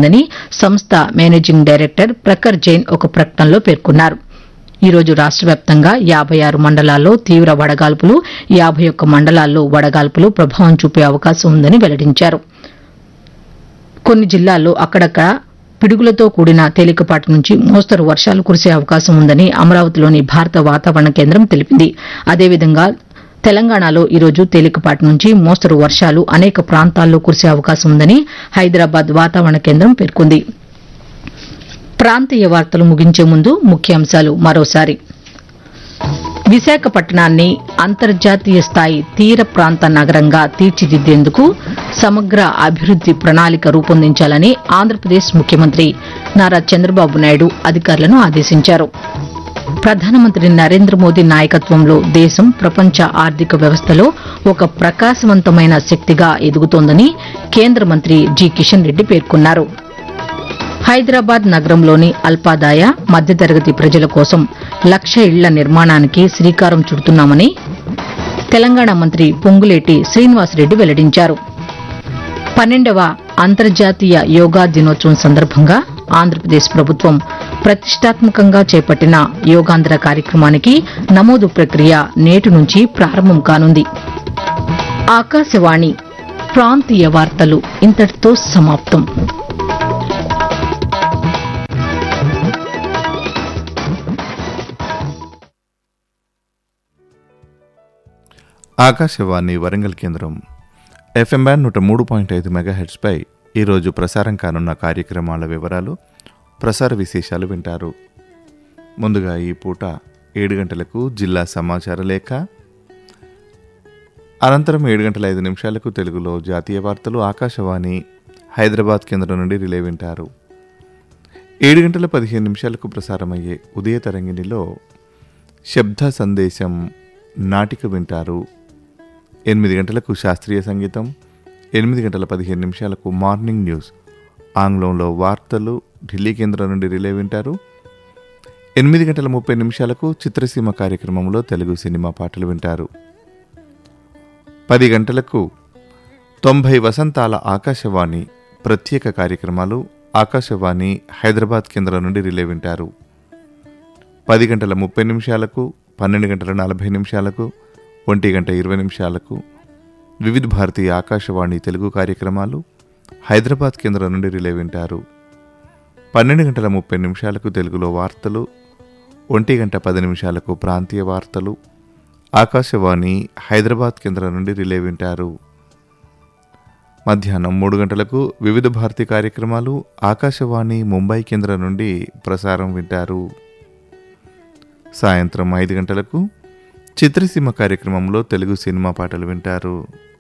జరుగుతుందని సంస్థ managing director Prakhar Jain ఒక ప్రకటనలో పేర్కొన్నారు ఈ రోజు రాష్ట వ్యాప్తంగా యాబై ఆరు మండలాల్లో తీవ్ర వడగాల్పులు యాబై ఒక్క మండలాల్లో వడగాల్పులు ప్రభావం చూపే అవకాశం ఉందని వెల్లడించారు కొన్ని జిల్లాల్లో అక్కడక్కడ పిడుగులతో కూడిన తేలికపాటి నుంచి మోస్తరు వర్షాలు కురిసే అవకాశం ఉందని అమరావతిలోని భారత వాతావరణ కేంద్రం తెలిపింది అదేవిధంగా తెలంగాణలో ఈరోజు తేలికపాటి నుంచి మోస్తరు వర్షాలు అనేక ప్రాంతాల్లో కురిసే అవకాశం ఉందని హైదరాబాద్ వాతావరణ కేంద్రం పేర్కొంది ప్రాంతీయ వార్తలు ముగించే ముందు ముఖ్యాంశాలు మరోసారి విశాఖపట్నాన్ని అంతర్జాతీయ స్థాయి తీర ప్రాంత నగరంగా తీర్చిదిద్దేందుకు సమగ్ర అభివృద్ది ప్రణాళిక రూపొందించాలని ఆంధ్రప్రదేశ్ ముఖ్యమంత్రి నారా చంద్రబాబు నాయుడు అధికారులను ఆదేశించారు ప్రధానమంత్రి నరేంద్ర మోదీ నాయకత్వంలో దేశం ప్రపంచ ఆర్థిక వ్యవస్థలో ఒక ప్రకాశవంతమైన శక్తిగా ఎదుగుతోందని కేంద్ర మంత్రి జి కిషన్ రెడ్డి పేర్కొన్నారు హైదరాబాద్ నగరంలోని అల్పాదాయ మధ్యతరగతి ప్రజల కోసం లక్ష ఇళ్ల నిర్మాణానికి శ్రీకారం చుడుతున్నామని తెలంగాణ మంత్రి పొంగులేటి శ్రీనివాసరెడ్డి వెల్లడించారు పన్నెండవ అంతర్జాతీయ యోగా దినోత్సవం సందర్భంగా ఆంధ్రప్రదేశ్ ప్రభుత్వం ప్రతిష్టాత్మకంగా చేపట్టిన యోగాంధ్ర కార్యక్రమానికి నమోదు ప్రక్రియ నేటి నుంచి ప్రారంభం కానుంది ఆకాశవాణి ప్రాంతీయ వార్తలు ఇంతటితో సమాప్తం ఆకాశవాణి వరంగల్ కేంద్రం ఎఫ్ఎం బ్యాండ్ నూట మూడు పాయింట్ ఐదు మెగాహెడ్స్పై ఈరోజు ప్రసారం కానున్న కార్యక్రమాల వివరాలు ప్రసార విశేషాలు వింటారు ముందుగా ఈ పూట ఏడు గంటలకు జిల్లా సమాచార లేఖ అనంతరం ఏడు గంటల ఐదు నిమిషాలకు తెలుగులో జాతీయ వార్తలు ఆకాశవాణి హైదరాబాద్ కేంద్రం నుండి రిలే వింటారు ఏడు గంటల పదిహేను నిమిషాలకు ప్రసారమయ్యే ఉదయ తరంగిణిలో శబ్ద సందేశం నాటిక వింటారు ఎనిమిది గంటలకు శాస్త్రీయ సంగీతం ఎనిమిది గంటల పదిహేను నిమిషాలకు మార్నింగ్ న్యూస్ ఆంగ్లంలో వార్తలు ఢిల్లీ కేంద్రం నుండి రిలే వింటారు ఎనిమిది గంటల ముప్పై నిమిషాలకు చిత్రసీమ కార్యక్రమంలో తెలుగు సినిమా పాటలు వింటారు పది గంటలకు తొంభై వసంతాల ఆకాశవాణి ప్రత్యేక కార్యక్రమాలు ఆకాశవాణి హైదరాబాద్ కేంద్రం నుండి రిలే వింటారు పది గంటల ముప్పై నిమిషాలకు పన్నెండు గంటల నలభై నిమిషాలకు ఒంటి గంట ఇరవై నిమిషాలకు వివిధ భారతీయ ఆకాశవాణి తెలుగు కార్యక్రమాలు హైదరాబాద్ కేంద్రం నుండి రిలే వింటారు పన్నెండు గంటల ముప్పై నిమిషాలకు తెలుగులో వార్తలు ఒంటి గంట పది నిమిషాలకు ప్రాంతీయ వార్తలు ఆకాశవాణి హైదరాబాద్ కేంద్రం నుండి రిలే వింటారు మధ్యాహ్నం మూడు గంటలకు వివిధ భారతి కార్యక్రమాలు ఆకాశవాణి ముంబై కేంద్రం నుండి ప్రసారం వింటారు సాయంత్రం ఐదు గంటలకు చిత్రసీమ కార్యక్రమంలో తెలుగు సినిమా పాటలు వింటారు